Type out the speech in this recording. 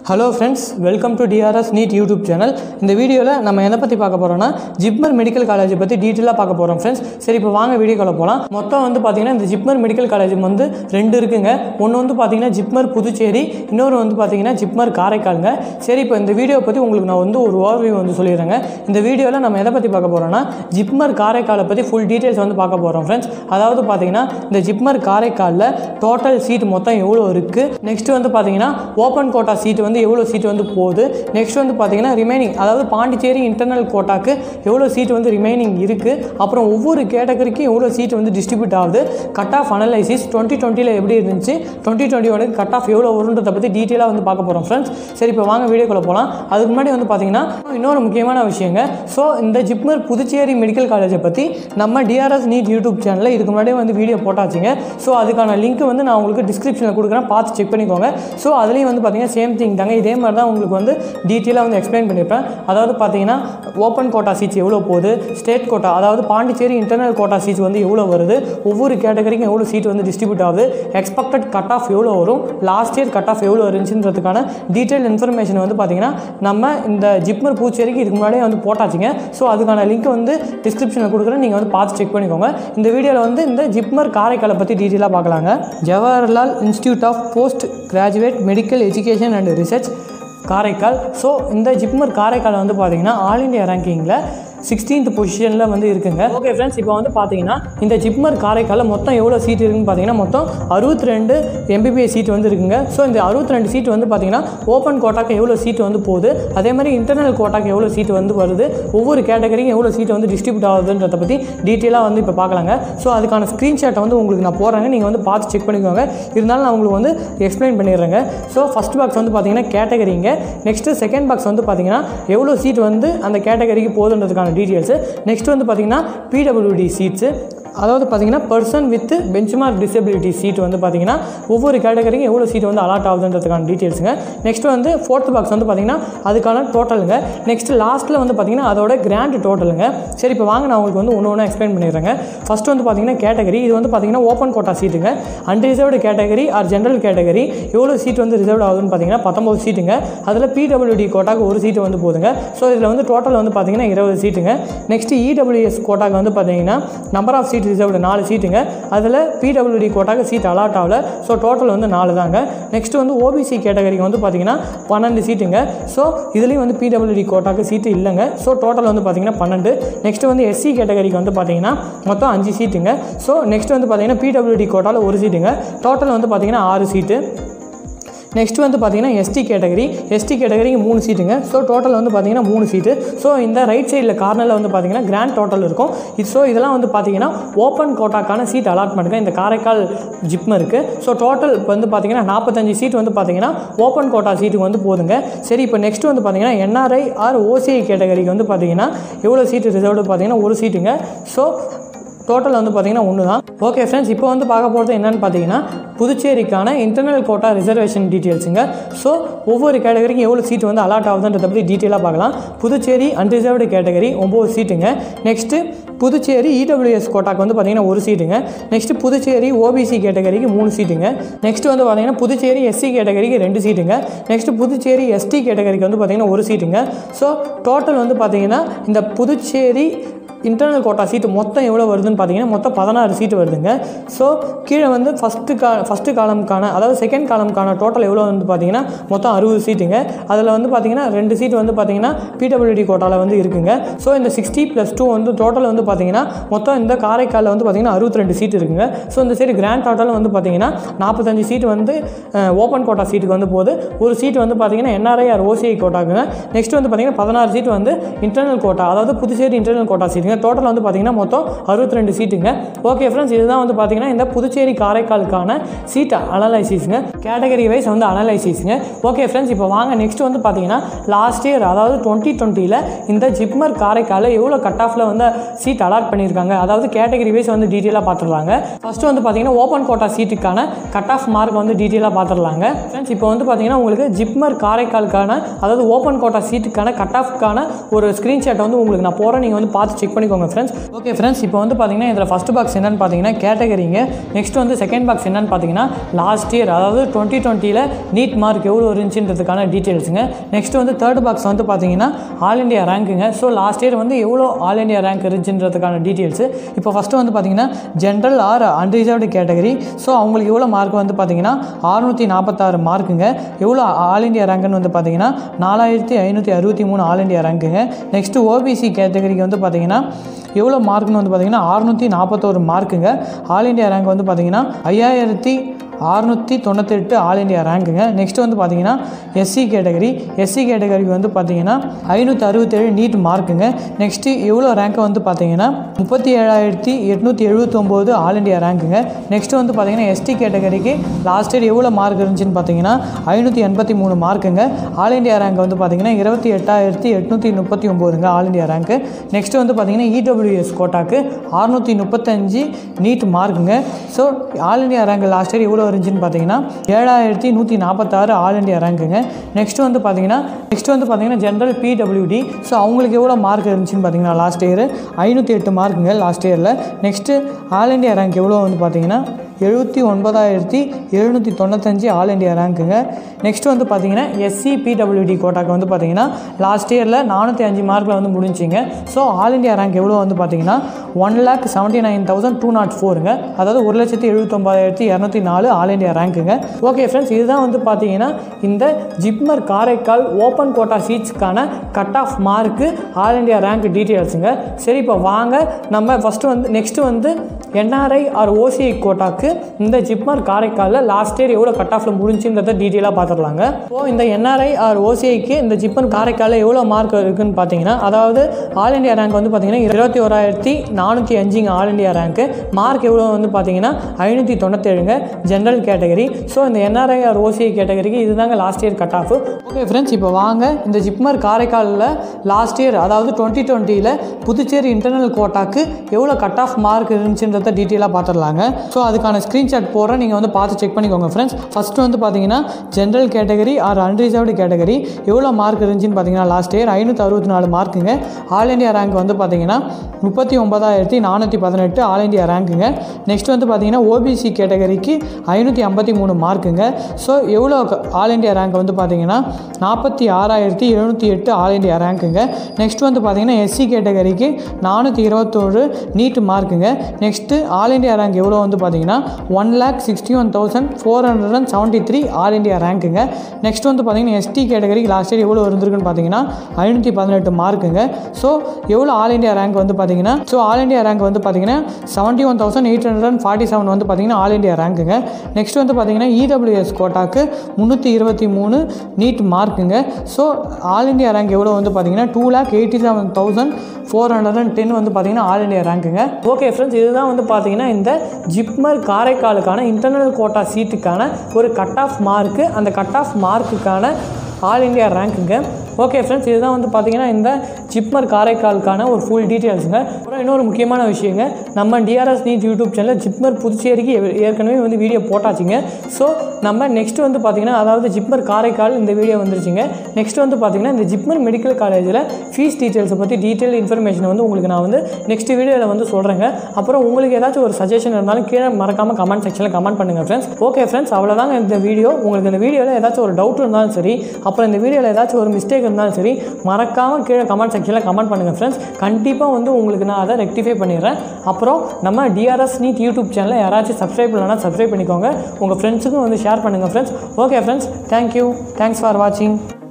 hello friends welcome to TRS NEET YouTube channel இந்த வீடியோவில் நம்ம எதை பற்றி பார்க்க போகிறோம்னா ஜிப்மர் மெடிக்கல் காலேஜை பற்றி டீட்டெயிலாக பார்க்க போகிறோம் ஃப்ரெண்ட்ஸ் சரி இப்போ வாங்க வீடியோக்குள்ள போகலாம் மொத்தம் வந்து பார்த்தீங்கன்னா இந்த ஜிப்மர் மெடிக்கல் காலேஜ் வந்து ரெண்டு இருக்குங்க ஒன்று வந்து பார்த்தீங்கன்னா ஜிப்மர் புதுச்சேரி இன்னொரு வந்து பார்த்தீங்கன்னா ஜிப்மர் காரைக்காலுங்க சரி இப்போ இந்த வீடியோ பற்றி உங்களுக்கு நான் வந்து ஒரு ஓவர்வியூ வந்து சொல்லிடுறேங்க இந்த வீடியோவில் நம்ம எதை பற்றி பார்க்க போகிறோம்னா ஜிப்மர் காரைக்காலை பற்றி ஃபுல் டீட்டெயில்ஸ் வந்து பார்க்க போகிறோம் ஃப்ரெண்ட்ஸ் அதாவது பார்த்தீங்கன்னா இந்த ஜிப்மர் காரைக்காலில் டோட்டல் சீட் மொத்தம் எவ்வளோ இருக்குது நெக்ஸ்ட் வந்து பார்த்தீங்கன்னா ஓப்பன் கோட்டா சீட் வந்து எவ்வளோ சீட் வந்து போகுது நெக்ஸ்ட் வந்து பார்த்தீங்கன்னா ரிமைனிங் அதாவது பாண்டிச்சேரி இன்டர்னல் கோட்டாக்கு எவ்வளோ சீட் வந்து ரிமைனிங் இருக்குது அப்புறம் ஒவ்வொரு கேட்டகரிக்கும் எவ்வளோ சீட் வந்து டிஸ்ட்ரிபியூட் ஆகுது கட் ஆஃப் அனலைசிஸ் டுவெண்ட்டி டுவெண்ட்டியில் எப்படி இருந்துச்சு டுவெண்ட்டி டுவெண்ட்டி ஒனுக்கு கட் ஆஃப் எவ்வளோ வருன்றதை பற்றி டீட்டெயிலாக வந்து பார்க்க போகிறோம் ஃப்ரெண்ட்ஸ் சரி இப்போ வாங்க வீடியோக்குள்ளே போகலாம் அதுக்கு முன்னாடி வந்து பார்த்தீங்கன்னா இன்னொரு முக்கியமான விஷயங்க ஸோ இந்த ஜிப்மர் புதுச்சேரி மெடிக்கல் காலேஜை பற்றி நம்ம டிஆர்எஸ் நீட் யூடியூப் சேனலில் இதுக்கு முன்னாடியே வந்து வீடியோ போட்டாச்சுங்க ஸோ அதுக்கான லிங்க் வந்து நான் உங்களுக்கு டிஸ்கிரிப்ஷனில் கொடுக்குறேன் பார்த்து செக் பண்ணிக்கோங்க ஸோ அதுலேயும் வந்து பார்த்தீங்கன்னா சேம் திங் தாங்க இதே மாதிரி தான் உங்களுக்கு வந்து டீட்டெயிலாக வந்து எக்ஸ்பிளைன் பண்ணியிருப்பேன் அதாவது பார்த்தீங்கன்னா ஓப்பன் கோட்டா சீட்ஸ் எவ்வளோ போகுது ஸ்டேட் கோட்டா அதாவது பாண்டிச்சேரி இன்டர்னல் கோட்டா சீட்ஸ் வந்து எவ்வளோ வருது ஒவ்வொரு கேட்டகரிக்கும் எவ்வளோ சீட் வந்து டிஸ்ட்ரிபியூட் ஆகுது எக்ஸ்பெக்டட் கட் ஆஃப் எவ்வளோ வரும் லாஸ்ட் இயர் கட் ஆஃப் எவ்வளோ இருந்துச்சுன்றதுக்கான டீட்டெயில் இன்ஃபர்மேஷன் வந்து பார்த்தீங்கன்னா நம்ம இந்த ஜிப்மர் பூச்சேரிக்கு இதுக்கு முன்னாடியே வந்து போட்டாச்சுங்க ஸோ அதுக்கான லிங்க் வந்து டிஸ்கிரிப்ஷனில் கொடுக்குறேன் நீங்கள் வந்து பார்த்து செக் பண்ணிக்கோங்க இந்த வீடியோவில் வந்து இந்த ஜிப்மர் காரைக்காலை பற்றி டீட்டெயிலாக பார்க்கலாங்க Jawaharlal institute of post graduate medical education and research Karaikal so இந்த ஜிப்மர் காரைக்கால் வந்து பார்த்தீங்கன்னா ஆல் இண்டியா ரேங்கிங்கில் சிக்ஸ்டீன்த் பொசிஷனில் வந்து இருக்குங்க ஓகே ஃப்ரெண்ட்ஸ் இப்போ வந்து பார்த்தீங்கன்னா இந்த ஜிப்மர் காரைக்காலில் மொத்தம் எவ்வளோ சீட் இருக்குன்னு பார்த்தீங்கன்னா மொத்தம் அறுபத்தி ரெண்டு எம்பிபிஎஸ் சீட் வந்து இருக்குங்க ஸோ இந்த அறுபத்தி ரெண்டு சீட் வந்து பார்த்தீங்கன்னா ஓப்பன் கோட்டாக்கு எவ்வளோ சீட் வந்து போகுது அதே மாதிரி இன்டர்னல் கோட்டாக்கு எவ்வளோ சீட் வந்து வருது ஒவ்வொரு கேட்டகரிக்கும் எவ்வளோ சீட் வந்து டிஸ்ட்ரிபியூட் ஆகுதுன்றதை பற்றி டீட்டெயிலாக வந்து இப்போ பார்க்கலாங்க ஸோ அதுக்கான ஸ்க்ரீன்ஷாட்டை வந்து உங்களுக்கு நான் போடுறேங்க நீங்கள் வந்து பார்த்து செக் பண்ணிக்கோங்க இருந்தாலும் நான் உங்களுக்கு வந்து எக்ஸ்பிளைன் பண்ணிடுறேங்க ஸோ ஃபஸ்ட் பாக்ஸ் வந்து பார்த்தீங்கன்னா கேட்டகரிங்க நெக்ஸ்ட்டு செகண்ட் பாக்ஸ் வந்து பார்த்தீங்கன்னா எவ்வளோ சீட் வந்து அந்த கேட்டகரிக்கு போகுதுன்றதுக்கான டீட்டெயில்ஸு நெக்ஸ்ட் வந்து பார்த்தீங்கன்னா பிடபிள்யூடி சீட்ஸு அதாவது பார்த்தீங்கன்னா person with benchmark disability seat வந்து பார்த்தீங்கன்னா ஒவ்வொரு கேட்டகரிக்கும் எவ்வளோ சீட் வந்து அலாட் ஆகுதுன்றதுக்கான டீட்டெயில்ஸுங்க நெக்ஸ்ட் வந்து ஃபோர்த் பாக்ஸ் வந்து பார்த்தீங்கன்னா அதுக்கான டோட்டலுங்க நெக்ஸ்ட் லாஸ்ட்டில் வந்து பார்த்தீங்கன்னா அதோட கிராண்ட் டோட்டலுங்க சரி இப்போ வாங்க நான் உங்களுக்கு வந்து ஒன்று ஒன்று எக்ஸ்பிளைன் பண்ணிடுறேங்க ஃபஸ்ட் வந்து பார்த்தீங்கன்னா கேட்டகரி இது வந்து பார்த்தீங்கன்னா ஓப்பன் கோட்டா சீட்டுங்க unreserved category or general category எவ்வளோ சீட் வந்து ரிசர்வ் ஆகுதுன்னு பார்த்தீங்கன்னா பத்தொம்பது சீட்டுங்க அதில் பிடபிள்யூடி கோட்டாக்கு ஒரு சீட்டு வந்து போதுங்க ஸோ இதில் வந்து டோட்டல் வந்து பார்த்தீங்கன்னா இருபது சீட்டுங்க நெக்ஸ்ட் இடபிள்யூஎஸ் கோட்டாக்கு வந்து பார்த்தீங்கன்னா நம்பர் ஆஃப் சீட் ரிசர்வ்டு நாலு சீட்டுங்க அதில் பிடபிள்யூடி கோட்டாக்கு சீட் அலாட் ஆகல ஸோ டோட்டல் வந்து நாலு தாங்க நெக்ஸ்ட் வந்து ஓபிசி கேட்டகரிக்கு வந்து பார்த்தீங்கன்னா பன்னெண்டு சீட்டுங்க ஸோ இதுலேயும் வந்து பிடபிள்யூடி கோட்டாக்கு சீட்டு இல்லைங்க ஸோ டோட்டல் வந்து பார்த்தீங்கன்னா பன்னெண்டு நெக்ஸ்ட் வந்து எஸ்சி கேட்டகரிக்கு வந்து பார்த்தீங்கன்னா மொத்தம் அஞ்சு சீட்டுங்க ஸோ நெக்ஸ்ட் வந்து பார்த்தீங்கன்னா பிடபிள்யூடி கோட்டாவில் ஒரு சீட்டுங்க டோட்டல் வந்து பார்த்தீங்கன்னா ஆறு சீட்டு நெக்ஸ்ட் வந்து பார்த்தீங்கன்னா எஸ்டி கேட்டகரி எஸ்டி கேட்டகரிக்கு மூணு சீட்டுங்க ஸோ டோட்டல் வந்து பார்த்தீங்கன்னா மூணு சீட்டு ஸோ இந்த ரைட் சைடில் கார்னரில் வந்து பார்த்தீங்கன்னா கிராண்ட் டோட்டல் இருக்கும் இது ஸோ இதெல்லாம் வந்து பார்த்தீங்கன்னா ஓப்பன் கோட்டாக்கான சீட் அலாட்மெண்ட்டுங்க இந்த காரைக்கால் ஜிப்ம இருக்குது ஸோ டோட்டல் இப்போ வந்து பார்த்தீங்கன்னா நாற்பத்தஞ்சு சீட் வந்து பார்த்தீங்கன்னா ஓப்பன் கோட்டா சீட்டுக்கு வந்து போதுங்க சரி இப்போ நெக்ஸ்ட் வந்து பார்த்தீங்கன்னா என்ஆர்ஐ ஆர் ஓசிஐ கேட்டகரிக்கு வந்து பார்த்தீங்கன்னா எவ்வளோ சீட்டு ரிசர்வ்டு பார்த்தீங்கன்னா ஒரு சீட்டுங்க ஸோ டோட்டல் வந்து பார்த்தீங்கன்னா ஒன்று தான் ஓகே ஃப்ரெண்ட்ஸ் இப்போ வந்து பார்க்க போகிறது என்னென்னு பார்த்தீங்கன்னா புதுச்சேரிக்கான இன்டர்னல் கோட்டா ரிசர்வேஷன் டீட்டெயில்ஸுங்க ஸோ ஒவ்வொரு கேட்டகரிக்கும் எவ்வளோ சீட் வந்து அலாட் ஆகுதுன்றதை பற்றி டீட்டெயிலாக பார்க்கலாம் புதுச்சேரி அன்ரிசர்வ்டு கேட்டகரி ஒம்பது சீட்டுங்க நெக்ஸ்ட்டு புதுச்சேரி இடபிள்யூஎஸ் கோட்டாக்கு வந்து பார்த்தீங்கன்னா ஒரு சீட்டுங்க நெக்ஸ்ட்டு புதுச்சேரி ஓபிசி கேட்டகரிக்கு மூணு சீட்டுங்க நெக்ஸ்ட் வந்து பார்த்தீங்கன்னா புதுச்சேரி எஸ்சி கேட்டகரிக்கு ரெண்டு சீட்டுங்க நெக்ஸ்ட்டு புதுச்சேரி எஸ்டி கேட்டகரிக்கு வந்து பார்த்தீங்கன்னா ஒரு சீட்டுங்க ஸோ டோட்டல் வந்து பார்த்தீங்கன்னா இந்த புதுச்சேரி இன்டர்னல் கோட்டா சீட்டு மொத்தம் எவ்வளோ வருதுன்னு பார்த்தீங்கன்னா மொத்தம் பதினாறு சீட்டு வருதுங்க ஸோ கீழே வந்து ஃபஸ்ட்டு கா ஃபஸ்ட்டு காலம்க்கான அதாவது செகண்ட் காலம்க்கான டோட்டல் எவ்வளோ வந்து பார்த்தீங்கன்னா மொத்தம் அறுபது சீட்டுங்க அதில் வந்து பார்த்தீங்கன்னா ரெண்டு சீட் வந்து பார்த்தீங்கன்னா பிடபிள்யூடி கோட்டாவில் வந்து இருக்குங்க ஸோ இந்த சிக்ஸ்டி ப்ளஸ் டூ வந்து டோட்டல் வந்து பார்த்தீங்கன்னா மொத்தம் இந்த காரைக்காலில் வந்து பார்த்தீங்கன்னா அறுபத்தி ரெண்டு சீட் இருக்குங்க ஸோ இந்த சைடு கிராண்ட் டோட்டல் வந்து பார்த்தீங்கன்னா நாற்பத்தஞ்சு சீட் வந்து ஓப்பன் கோட்டா சீட்டுக்கு வந்து போகுது ஒரு சீட் வந்து பார்த்தீங்கன்னா என்ஆர்ஐ ஆர் ஓசிஐ கோட்டாக்குங்க நெக்ஸ்ட் வந்து பார்த்தீங்கன்னா பதினாறு சீட் வந்து இன்டர்னல் கோட்டா அதாவது புதுச்சேரி இன்டர்னல் கோட்டா சீட்டுங்க டோட்டல் வந்து பார்த்தீங்கன்னா மொத்தம் அறுபத்தி ரெண்டு சீட்டுங்க ஓகே ஃப்ரெண்ட்ஸ் இதுதான் வந்து பார்த்தீங்கன்னா இந்த புதுச்சேரி காரைக்காலுக்கான சீட் அனலைசிஸுங்க கேட்டகரி வைஸ் வந்து அனலைசிஸுங்க ஓகே ஃப்ரெண்ட்ஸ் இப்போ வாங்க நெக்ஸ்ட் வந்து பார்த்தீங்கன்னா லாஸ்ட் இயர் அதாவது டுவெண்ட்டி டுவெண்ட்டியில் இந்த ஜிப்மர் காரைக்காலில் எவ்வளோ கட் ஆஃபில் வந்து சீட் அலாட் பண்ணியிருக்காங்க அதாவது கேட்டகரி வைஸ் வந்து டீட்டெயிலாக பார்த்துடலாங்க ஃபஸ்ட்டு வந்து பார்த்தீங்கன்னா ஓப்பன் கோட்டா சீட்டுக்கான கட் ஆஃப் மார்க் வந்து டீட்டெயிலாக பார்த்துடலாங்க ஃப்ரெண்ட்ஸ் இப்போ வந்து பார்த்தீங்கன்னா உங்களுக்கு ஜிப்மர் காரைக்காலுக்கான அதாவது ஓப்பன் கோட்டா சீட்டுக்கான கட் ஆஃப்க்கான ஒரு ஸ்க்ரீன்ஷாட் வந்து உங்களுக்கு நான் போகிறேன் நீங்கள் வந்து பார்த்து செக் பண்ணி பண்ணிக்கோங்க ஃப்ரெண்ட்ஸ் ஓகே ஃப்ரெண்ட்ஸ் இப்போ வந்து பார்த்தீங்கன்னா இதில் ஃபஸ்ட் பாக்ஸ் என்னன்னு பார்த்தீங்கன்னா கேட்டகரிங்க நெக்ஸ்ட் வந்து செகண்ட் பாக்ஸ் என்னன்னு பார்த்தீங்கன்னா லாஸ்ட் இயர் அதாவது டுவெண்ட்டி டுவெண்ட்டியில் நீட் மார்க் எவ்வளோ இருந்துச்சுன்றதுக்கான டீட்டெயில்ஸுங்க நெக்ஸ்ட் வந்து தேர்ட் பாக்ஸ் வந்து பார்த்தீங்கன்னா ஆல் இண்டியா ரேங்க்குங்க ஸோ லாஸ்ட் இயர் வந்து எவ்வளோ ஆல் இண்டியா ரேங்க் இருந்துச்சுன்றதுக்கான டீட்டெயில்ஸு இப்போ ஃபஸ்ட்டு வந்து பார்த்தீங்கன்னா general or unreserved category so அவங்களுக்கு எவ்வளோ மார்க் வந்து பார்த்தீங்கன்னா அறுநூற்றி நாற்பத்தாறு மார்க்குங்க எவ்வளோ ஆல் இண்டியா ரேங்க்னு வந்து பார்த்தீங்கன்னா நாலாயிரத்தி ஐநூற்றி அறுபத்தி மூணு ஆல் இண்டியா ரேங்க்குங்க நெக்ஸ்ட்டு ஓபிசி கேட்டகரிக்கு வந்து பார்த்தீங்கன்னா எவ்வளோ மார்க்னு வந்து பார்த்தீங்கன்னா அறுநூற்றி நாற்பத்தோரு மார்க்குங்க ஆல் இண்டியா ரேங்க் வந்து பார்த்தீங்கன்னா ஐயாயிரத்தி அறுநூற்றி தொண்ணூத்தெட்டு ஆல் இண்டியா ரேங்க்குங்க நெக்ஸ்ட் வந்து பார்த்தீங்கன்னா எஸ்சி கேட்டகரி எஸ்சி கேட்டகரிக்கு வந்து பார்த்தீங்கன்னா ஐநூற்றி அறுபத்தேழு நீட் மார்க்குங்க நெக்ஸ்ட்டு எவ்வளோ ரேங்க்கை வந்து பார்த்தீங்கன்னா முப்பத்தி ஏழாயிரத்தி எட்நூற்றி எழுபத்தொம்போது ஆல் இண்டியா ரேங்க்குங்க நெக்ஸ்ட் வந்து பார்த்தீங்கன்னா எஸ்டி கேட்டகரிக்கு லாஸ்ட் இயர் எவ்வளோ மார்க் இருந்துச்சுன்னு பார்த்தீங்கன்னா ஐநூற்றி எண்பத்தி மூணு மார்க்குங்க ஆல் இண்டியா ரேங்க் வந்து பார்த்தீங்கன்னா இருபத்தி எட்டாயிரத்தி எட்நூற்றி முப்பத்தி ஒம்போதுங்க ஆல் இண்டியா ரேங்க்கு நெக்ஸ்ட் வந்து பார்த்தீங்கன்னா இடபிள்யூஎஸ் கோட்டாக்கு அறுநூற்றி முப்பத்தஞ்சு நீட் மார்க்குங்க so all India rank last year எவ்வளோ இருந்துச்சுன்னு பார்த்தீங்கன்னா ஏழாயிரத்தி நூற்றி நாற்பத்தாறு ஆல் இண்டியா ரேங்க்குங்க நெக்ஸ்ட் வந்து பார்த்தீங்கன்னா நெக்ஸ்ட் வந்து பார்த்தீங்கன்னா ஜென்ரல் பிடபிள்யூடி ஸோ அவங்களுக்கு எவ்வளோ மார்க் இருந்துச்சுன்னு பார்த்தீங்கன்னா லாஸ்ட் இயர் ஐநூற்றி எட்டு மார்க்குங்க லாஸ்ட் இயரில் நெக்ஸ்ட்டு ஆல் இண்டியா ரேங்க் எவ்வளோ வந்து பார்த்தீங்கன்னா எழுபத்தி ஒன்பதாயிரத்தி எழுநூற்றி தொண்ணூத்தஞ்சு ஆல் இண்டியா ரேங்க்குங்க நெக்ஸ்ட் வந்து பார்த்தீங்கன்னா எஸ்சி பிடபிள்யூடி கோட்டாக்கு வந்து பார்த்தீங்கன்னா லாஸ்ட் இயரில் நானூற்றி அஞ்சு மார்க்கில் வந்து முடிஞ்சிங்க ஸோ ஆல் இண்டியா ரேங்க் எவ்வளோ வந்து பார்த்தீங்கன்னா one lakh seventy nine thousand two naught ஃபோருங்க அதாவது ஒரு லட்சத்தி எழுபத்தொம்பதாயிரத்தி இரநூத்தி நாலு ஆல் இண்டியா ரேங்க்குங்க ஓகே ஃப்ரெண்ட்ஸ் இதுதான் வந்து பார்த்தீங்கன்னா இந்த ஜிப்மர் காரைக்கால் ஓப்பன் கோட்டா சீட்ஸ்க்கான கட் ஆஃப் மார்க்கு ஆல் இண்டியா ரேங்க் டீட்டெயில்ஸுங்க சரி இப்போ வாங்க நம்ம ஃபஸ்ட்டு வந்து நெக்ஸ்ட்டு வந்து என்ஆர்ஐ ஆர் ஓசிஐ கோட்டாக்கு இந்த ஜிப்மர் காரைக்காலில் லாஸ்ட் இயர் எவ்வளோ கட் ஆஃபில் முடிஞ்சுன்றதை டீட்டெயிலாக பார்த்துடலாங்க ஸோ இந்த என்ஆர்ஐ ஆர் ஓசிஐக்கு இந்த ஜிப்மர் காரைக்காலில் எவ்வளோ மார்க் இருக்குன்னு பார்த்தீங்கன்னா அதாவது ஆல் இண்டியா ரேங்க் வந்து பார்த்தீங்கன்னா இருபத்தி ஓராயிரத்தி நானூற்றி அஞ்சுங்க ஆல் இண்டியா ரேங்க்கு மார்க் எவ்வளோ வந்து பார்த்தீங்கன்னா ஐநூற்றி தொண்ணூத்தேழுங்க ஜென்ரல் கேட்டகரி ஸோ இந்த என்ஆர்ஐ ஆர் ஓசிஐ கேட்டகரிக்கு இதுதாங்க last year cut off okay friends இப்போ வாங்க இந்த ஜிப்மர் காரைக்காலில் லாஸ்ட் இயர் அதாவது டுவெண்ட்டி டுவெண்ட்டியில் புதுச்சேரி இன்டர்னல் கோட்டாக்கு எவ்வளோ கட் ஆஃப் மார்க் இருந்துச்சுன்றதை டீட்டெயிலாக பார்த்துடலாங்க ஸோ அதுக்கான ஸ்க்ரீன்ஷாட் போடுறேன் நீங்கள் வந்து பார்த்து செக் பண்ணிக்கோங்க ஃப்ரெண்ட்ஸ் ஃபஸ்ட்டு வந்து பார்த்தீங்கன்னா general category or unreserved category எவ்வளோ மார்க் இருந்துச்சுன்னு பார்த்தீங்கன்னா லாஸ்ட் இயர் ஐநூற்றி அறுபத்தி நாலு மார்க்குங்க ஆல் இண்டியா ரேங்க் வந்து பார்த்தீங்கன்னா முப்பத்தி ஒன்பதாயிரத்தி நானூற்றி பதினெட்டு ஆல் இண்டியா ரேங்க்குங்க நெக்ஸ்ட் வந்து பார்த்தீங்கன்னா ஓபிசி கேட்டகரிக்கு ஐநூற்றி ஐம்பத்தி மூணு மார்க்குங்க ஸோ எவ்வளோ ஆல் இண்டியா ரேங்க் வந்து பார்த்தீங்கன்னா நாற்பத்தி ஆறாயிரத்தி எழுநூற்றி எட்டு ஆல் இண்டியா ரேங்க்குங்க நெக்ஸ்ட் வந்து பார்த்தீங்கன்னா எஸ்சி கேட்டகரிக்கு நானூற்றி இருபத்தோரு நீட் மார்க்குங்க நெக்ஸ்ட்டு ஆல் இண்டியா ரேங்க் எவ்வளோ வந்து பார்த்தீங்கன்னா one lakh sixty one thousand four hundred and seventy three all India ரேங்க்குங்க நெக்ஸ்ட் வந்து பார்த்தீங்கன்னா எஸ்டி கேட்டகரிக்கு லாஸ்ட் இயர் எவ்வளோ இருந்திருக்குன்னு பார்த்தீங்கன்னா ஐநூற்றி பதினெட்டு மார்க்குங்க ஸோ எவ்வளோ ஆல் இண்டியா ரேங்க் வந்து பார்த்தீங்கன்னா ஸோ ஆல் இண்டியா ரேங்க் வந்து பார்த்தீங்கன்னா seventy one thousand eight hundred and forty seven வந்து பார்த்தீங்கன்னா ஆல் இண்டியா ரேங்க்குங்க நெக்ஸ்ட் வந்து பார்த்தீங்கன்னா இடபிள்யூஎஸ் கோட்டாக்கு முந்நூற்றி இருபத்தி மூணு நீட் மார்க்குங்க ஸோ ஆல் இண்டியா ரேங்க் எவ்வளோ வந்து பார்த்தீங்கன்னா two lakh eighty seven thousand four hundred and ten வந்து பார்த்தீங்கன்னா ஆல் இண்டியா ரேங்க்குங்க ஓகே ஃப்ரெண்ட்ஸ் இதுதான் வந்து பார்த்தீங்கன்னா இந்த ஜிப்மர் காரைக்காலுக்கான இன்டர்னல் கோட்டா சீட்டுக்கான ஒரு கட் ஆஃப் மார்க்கு அந்த கட் ஆஃப் மார்க்குக்கான ஆல் இண்டியா ரேங்க்குங்க ஓகே ஃப்ரெண்ட்ஸ் இதுதான் வந்து பார்த்தீங்கன்னா இந்த ஜிப்மர் காரைக்காலுக்கான ஒரு ஃபுல் டீட்டெயில்ஸுங்க அப்புறம் இன்னொரு முக்கியமான விஷயங்க நம்ம டிஆர்எஸ் நீட் யூடியூப் சேனலில் ஜிப்மர் புதுச்சேரிக்கு ஏ- ஏற்கனவே வந்து வீடியோ போட்டாச்சுங்க ஸோ நம்ம நெக்ஸ்ட் வந்து பார்த்தீங்கன்னா அதாவது ஜிப்மர் காரைக்கால் இந்த வீடியோ வந்துருச்சுங்க நெக்ஸ்ட் வந்து பார்த்தீங்கன்னா இந்த ஜிப்மர் மெடிக்கல் காலேஜில் ஃபீஸ் டீட்டெயில்ஸை பற்றி டீட்டெயில் இன்ஃபர்மேஷன் வந்து உங்களுக்கு நான் வந்து நெக்ஸ்ட் வீடியோவில் வந்து சொல்கிறேங்க அப்புறம் உங்களுக்கு ஏதாச்சும் ஒரு சஜஷன் இருந்தாலும் கீழே மறக்காமல் கமெண்ட் செக்ஷனில் கமெண்ட் பண்ணுங்கள் ஃப்ரெண்ட்ஸ் ஓகே ஃப்ரெண்ட்ஸ் அவ்வளோதாங்க இந்த வீடியோ உங்களுக்கு இந்த வீடியோவில் ஏதாச்சும் ஒரு டவுட் இருந்தாலும் சரி அப்புறம் இந்த வீடியோவில் ஏதாச்சும் ஒரு மிஸ்டேக் இருந்தாலும் சரி மறக்காமல் கீழே கமெண்ட் செக்ஷனில் கமெண்ட் பண்ணுங்கள் ஃப்ரெண்ட்ஸ் கண்டிப்பாக வந்து உங்களுக்கு நான் அதை ரெக்டிஃபை பண்ணிடுறேன் அப்புறம் நம்ம டிஆர்எஸ் நீட் யூடியூப் சேனலை யாராச்சும் சப்ஸ்கிரைப் இல்லைனா சப்ஸ்கிரைப் பண்ணிக்கோங்க உங்கள் ஃப்ரெண்ட்ஸுக்கும் வந்து ஷேர் பண்ணுங்கள் friends okay friends thank you thanks for வாட்சிங்